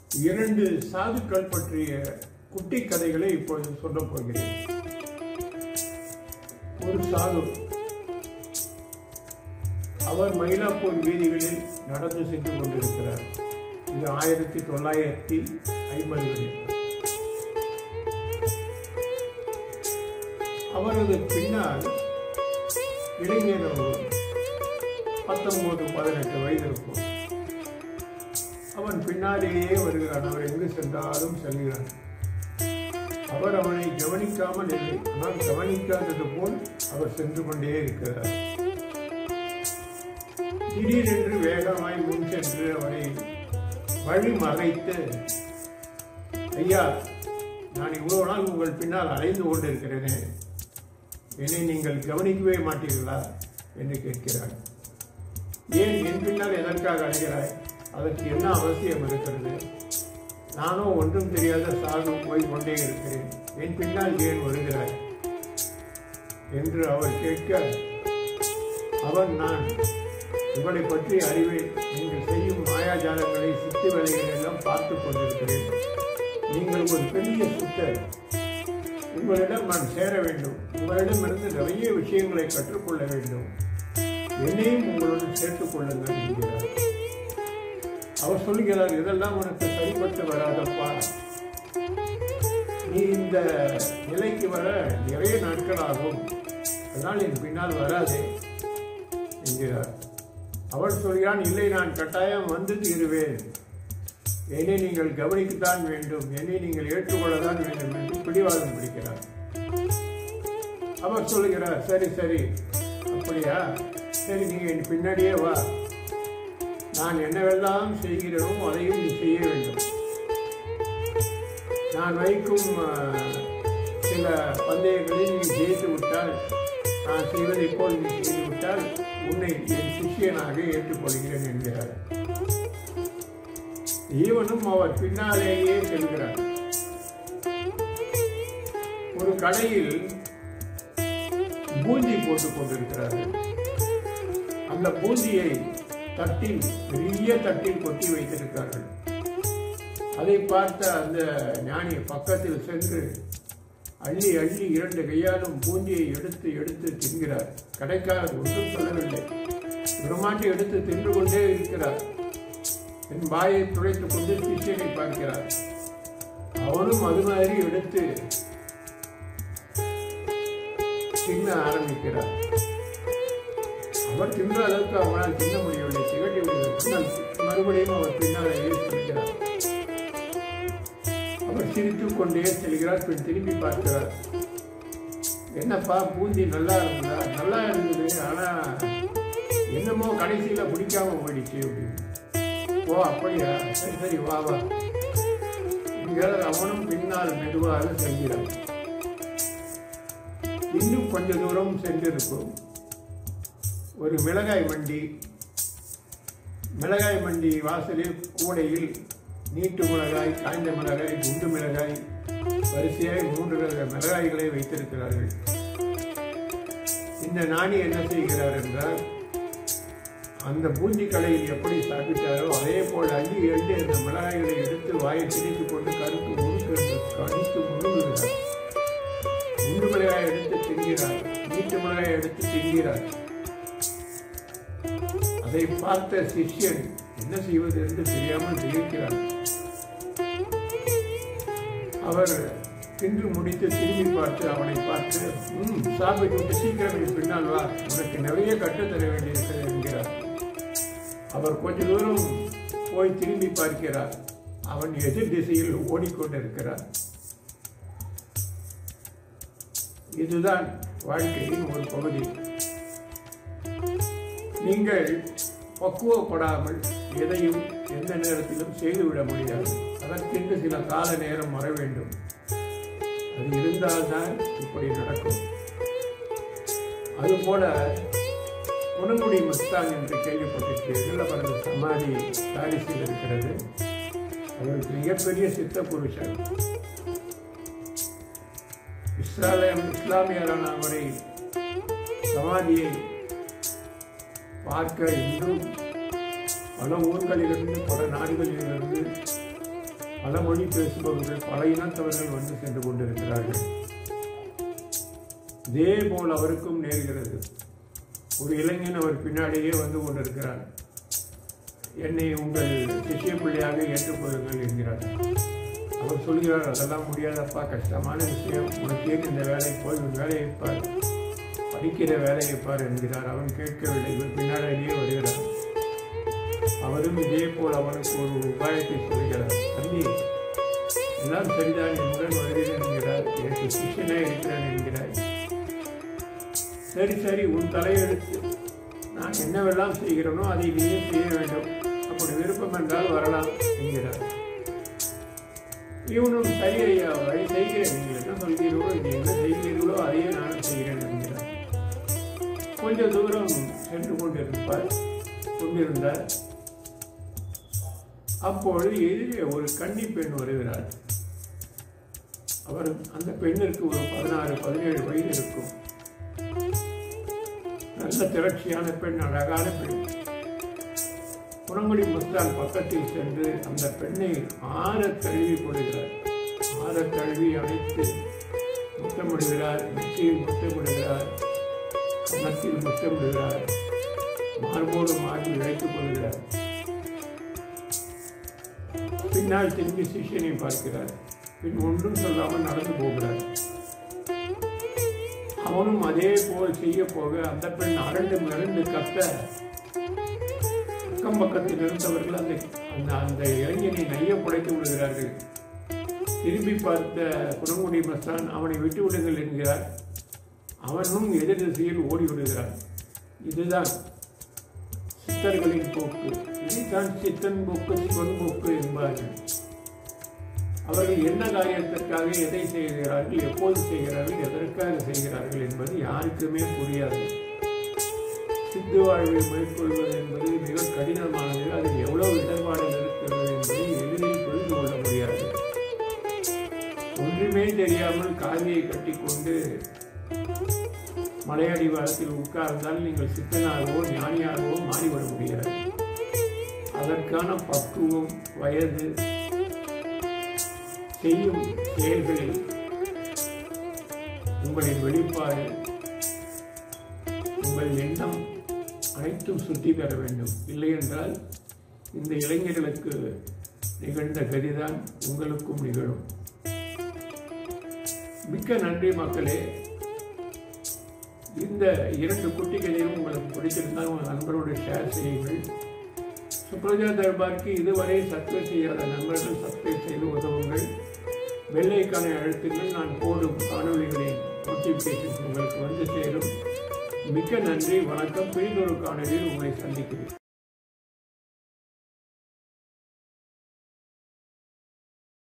இரண்டு சாதுக்கள் பற்றிய குட்டி கதைகளை இப்பொழுது சொல்லப் போகிறேன் ஒரு சாது அவர் மயிலாப்பூர் வீதிகளில் நடந்து சென்று கொண்டிருக்கிறார் இது ஆயிரத்தி தொள்ளாயிரத்தி ஐம்பதுகளில் அவரது பின்னால் இளைஞர் ஒருவன் பத்தொன்பது பதினெட்டு வயது இருக்கும் அவன் பின்னாலேயே வருகிறான் அவர் எங்கு சென்றாலும் செல்கிறான் அவர் அவனை கவனிக்காமல் இல்லை ஆனால் கவனிக்காதது போல் அவர் சென்று கொண்டே இருக்கிறார் திடீரென்று வேகமாய் முன் சென்று அவரை வழி மறைத்து ஐயா நான் இவ்வளவு நாள் உங்கள் பின்னால் அலைந்து கொண்டிருக்கிறேனே என்னை நீங்கள் கவனிக்கவே மாட்டீர்களா என்று கேட்கிறார் ஏன் என் பின்னால் எதற்காக அழைகிறாய் அதற்கு என்ன அவசியம் இருக்கிறது நானோ ஒன்றும் தெரியாத சாது போய் கொண்டே இருக்கிறேன் என் பின்னால் ஏன் வருகிறாய் என்று அவர் கேட்க அவன் நான் உங்களை பற்றி அறிவேன் நீங்கள் செய்யும் மாயாஜாலங்களை சித்து வேலைகளை எல்லாம் பார்த்து கொண்டிருக்கிறேன் நீங்கள் ஒரு பெரிய சுத்தர் உங்களிடம் நான் சேர வேண்டும் உங்களிடமிருந்து நிறைய விஷயங்களை கற்றுக்கொள்ள வேண்டும் என்னையும் உங்களுடன் சேர்த்துக் கொள்ளுங்கள் என்கிறார் அவர் சொல்கிறார் இதெல்லாம் உனக்கு சரிப்பட்டு வராதப்பா நீ இந்த நிலைக்கு வர நிறைய நாட்கள் ஆகும் அதனால் என் பின்னால் வராதே என்கிறார் அவள் சொல்கிறான் இல்லை நான் கட்டாயம் வந்து தீருவேன் என்னை நீங்கள் கவனிக்கத்தான் வேண்டும் என்னை நீங்கள் ஏற்றுக்கொள்ளத்தான் வேண்டும் என்று பிடிவாதம் பிடிக்கிறார் அவர் சொல்லுகிறார் சரி சரி அப்படியா சரி நீங்க என் பின்னாடியே வா நான் என்னவெல்லாம் செய்கிறேனோ அதையும் நீ செய்ய வேண்டும் நான் வைக்கும் அஹ், சில பந்தயங்களில் நீ ஜெயித்து விட்டால் நான் செய்வதை போல் நீ செய்து விட்டால் உன்னை என் சிஷியனாக ஏற்றுக்கொள்கிறேன் என்கிறார் இவனும் அவர் பின்னாலேயே செல்கிறார் ஒரு கடையில் பூந்தி போட்டுக் கொண்டிருக்கிறார்கள் அந்த பூந்தியை தட்டில் பெரிய தட்டில் கொட்டி வைத்திருக்கிறார்கள் அதை பார்த்த அந்த ஞானி பக்கத்தில் சென்று அள்ளி அள்ளி இரண்டு கையாலும் பூந்தியை எடுத்து எடுத்து தின்கிறார் கடைக்காரர் ஒன்றும் சொல்லவில்லை பிரமாண்டி எடுத்து தின்று கொண்டே இருக்கிறார் என் வாயை துடைத்துக் கொண்டு சிஷியனை பார்க்கிறார் அவனும் அது மாதிரி எடுத்து தின்ன ஆரம்பிக்கிறார் அவர் தின்ற அளவுக்கு அவனால் தின்ன முடியவில்லை திகட்டி விடுகிறார் மறுபடியும் அவர் பின்னாலேயே செல்கிறார் அவர் சிரித்துக் கொண்டே செல்கிறார் பின் திரும்பி பார்க்கிறார் என்னப்பா பூந்தி நல்லா இருந்ததா நல்லா இருந்தது ஆனா என்னமோ கடைசியில பிடிக்காம போயிடுச்சு அப்படின்னு ஓ அப்படியா சரி சரி வா வா என்கிறார் அவனும் பின்னால் மெதுவாக செல்கிறான் இன்னும் கொஞ்ச தூரம் சென்றிருக்கும் ஒரு மிளகாய் மண்டி மிளகாய் மண்டி வாசலில் கூடையில் நீட்டு மிளகாய் காய்ந்த மிளகாய் குண்டு மிளகாய் வரிசையாய் மூன்று ரக மிளகாய்களை வைத்திருக்கிறார்கள் இந்த நாணி என்ன செய்கிறார் என்றால் அந்த பூந்தி கடையில் எப்படி சாப்பிட்டாரோ அதே போல் அள்ளி எள்ளி அந்த மிளகாய்களை எடுத்து வாயை திணித்துக் கொண்டு கருத்து முறுக்கு என்று கடித்து முழுங்குகிறார் குண்டு மிளகாய் எடுத்து தின்கிறார் நீட்டு மிளகாய் எடுத்து தின்கிறார் அதை பார்த்த சிஷ்யன் என்ன செய்வது என்று தெரியாமல் திகைக்கிறார் அவர் தின்று முடித்து திரும்பி பார்த்து அவனை பார்த்து ம் சாப்பிட்டு விட்டு சீக்கிரம் என் பின்னால் வா உனக்கு நிறைய கற்றுத்தர வேண்டியிருக்கிறது என்கிறார் அவர் கொஞ்ச தூரம் போய் திரும்பி பார்க்கிறார் அவன் எதிர் திசையில் ஓடிக்கொண்டிருக்கிறார் இதுதான் வாழ்க்கையின் ஒரு பகுதி நீங்கள் பக்குவப்படாமல் எதையும் எந்த நேரத்திலும் செய்துவிட முடியாது அதற்கென்று சில கால நேரம் வர வேண்டும் அது இருந்தால்தான் இப்படி நடக்கும் அதுபோல குணங்குடி மஸ்தான் என்று கேள்விப்பட்டிருக்கிறீர்கள் அவரது சமாதி பாரிஸில் இருக்கிறது அவர் மிகப்பெரிய சித்த புருஷன் இஸ்லாமிய இஸ்லாமியரான அவரை சமாதியை பார்க்க இன்னும் பல ஊர்களிலிருந்து பல நாடுகளிலிருந்து பல மொழி பேசுபவர்கள் பல இனத்தவர்கள் வந்து சென்று கொண்டிருக்கிறார்கள் இதே போல் அவருக்கும் நேர்கிறது ஒரு இளைஞன் அவர் பின்னாடியே வந்து கொண்டிருக்கிறார் என்னை உங்கள் சிஷ்ய பிள்ளையாக ஏற்றுக்கொள்ளுங்கள் என்கிறார் அவர் சொல்கிறார் அதெல்லாம் முடியாதப்பா கஷ்டமான விஷயம் உனக்கு ஏன் இந்த வேலை போய் உன் வேலையை பார் படிக்கிற வேலையை பார் என்கிறார் அவன் கேட்கவில்லை இவர் பின்னாடியே வருகிறார் அவரும் இதே போல் அவனுக்கு ஒரு உபாயத்தை சொல்கிறார் தம்பி எல்லாம் சரிதான் என்னுடன் வருகிறேன் என்கிறார் எனக்கு சிஷியனே இருக்கிறேன் என்கிறார் சரி சரி உன் தலையெழுத்து நான் என்னவெல்லாம் செய்கிறேனோ அதை நீயே செய்ய வேண்டும் அப்படி விருப்பம் என்றால் வரலாம் என்கிறார் இவனும் சரி ஐயா அதை செய்கிறேன் நீங்கள் என்ன சொல்கிறீர்களோ நீங்கள் என்ன செய்கிறீர்களோ அதையே நானும் செய்கிறேன் என்கிறார் கொஞ்ச தூரம் சென்று கொண்டிருப்பார் கொண்டிருந்தார் அப்பொழுது எதிரே ஒரு கன்னி பெண் வருகிறார் அவர் அந்த பெண்ணிற்கு ஒரு பதினாறு பதினேழு வயது இருக்கும் நல்ல திரட்சியான பெண் அழகான பெண் குணங்குடி முஸ்தான் பக்கத்தில் சென்று அந்த பெண்ணை ஆற தழுவி கொடுக்கிறார் ஆற தழுவி அணைத்து முத்தமிடுகிறார் நெற்றியில் முத்தமிடுகிறார் கன்னத்தில் முத்தமிடுகிறார் மார்போடு மார்பு இழைத்துக் கொள்கிறார் பின்னால் திரும்பி சிஷியனை பார்க்கிறார் பின் ஒன்றும் சொல்லாமல் நடந்து போகிறார் அவனும் அதே போல் செய்ய போக அந்த பெண் அரண்டு மிரண்டு கத்த அக்கம் பக்கத்தில் இருந்தவர்கள் அந்த அந்த அந்த இளைஞனை நைய புடைத்து விடுகிறார்கள் திரும்பி பார்த்த குணங்குடி மஸ்தான் அவனை விட்டு விடுங்கள் என்கிறார் அவனும் எதிர் திசையில் ஓடி விடுகிறான் இதுதான் சித்தர்களின் போக்கு இதைத்தான் சித்தன் போக்கு சிவன் போக்கு என்பார்கள் அவர்கள் என்ன காரியத்திற்காக எதை செய்கிறார்கள் எப்போது செய்கிறார்கள் எதற்காக செய்கிறார்கள் என்பது யாருக்குமே புரியாது சித்து வாழ்வை மேற்கொள்வது என்பது மிக கடினமானது அதில் எவ்வளவு இடர்பாடுகள் இருக்கிறது என்பதை எளிதில் புரிந்து கொள்ள முடியாது ஒன்றுமே தெரியாமல் காவியை கட்டிக்கொண்டு மலையடிவாரத்தில் உட்கார்ந்தால் நீங்கள் சித்தனாகவோ ஞானியாகவோ மாறிவிட முடியாது அதற்கான பக்குவம் வயது செய்யும் செயல்களில் உங்களின் வெளிப்பாடு உங்கள் எண்ணம் அனைத்தும் சுற்றி பெற வேண்டும் இல்லை என்றால் இந்த இளைஞர்களுக்கு நிகழ்ந்த கதிதான் உங்களுக்கும் நிகழும் மிக்க நன்றி மக்களே இந்த இரண்டு குட்டிகளையும் உங்களுக்கு பிடிச்சிருந்தால் உங்கள் நண்பரோடு ஷேர் செய்யுங்கள் சுப்ரஜா தர்பாருக்கு இதுவரை சப்ஸ்கிரைப் செய்யாத நண்பர்கள் சப்ஸ்கிரைப் செய்து உதவுங்கள் வெள்ளைக்கான அழுத்துங்கள் நான் போடும் காணொலிகளின் நோட்டிஃபிகேஷன் உங்களுக்கு வந்து சேரும் மிக்க நன்றி வணக்கம் பிரிதொரு காணொலியில் உங்களை சந்திக்கிறேன்